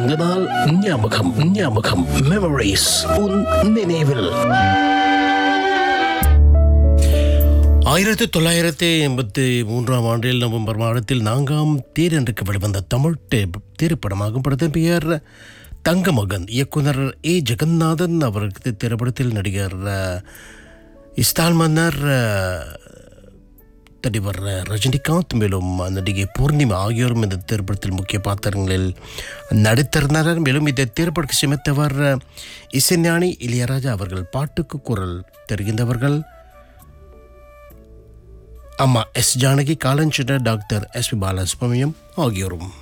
தங்க நாள் ஞாபகம் ஞாபகம் மெமரிஸ் உன் நினைவில் ஆயிரத்தி தொள்ளாயிரத்தி எண்பத்தி மூன்றாம் ஆண்டில் நவம்பர் மாதத்தில் நான்காம் தேர் என்று வெளிவந்த தமிழ் டே- திரைப்படமாகும் படத்தின் பெயர் தங்கமகன் இயக்குனர் ஏ ஜெகநாதன் அவருக்கு திரைப்படத்தில் நடிகர் அஹ், இஸ்தால் மன்னர் அஹ், நடிகர் ரஜினிகாந்த் மேலும் நடிகை பூர்ணிமா ஆகியோரும் இந்த திரைப்படத்தில் முக்கிய பாத்திரங்களில் நடித்திருந்தனர் மேலும் இந்த திரைப்படத்தை சிமைத்தவர் இசைஞானி இளையராஜா அவர்கள் பாட்டுக்கு குரல் தெரிகின்றவர்கள் அம்மா எஸ் ஜானகி காலஞ்சிட டாக்டர் எஸ் பி பாலசுப்ரமணியம் ஆகியோரும்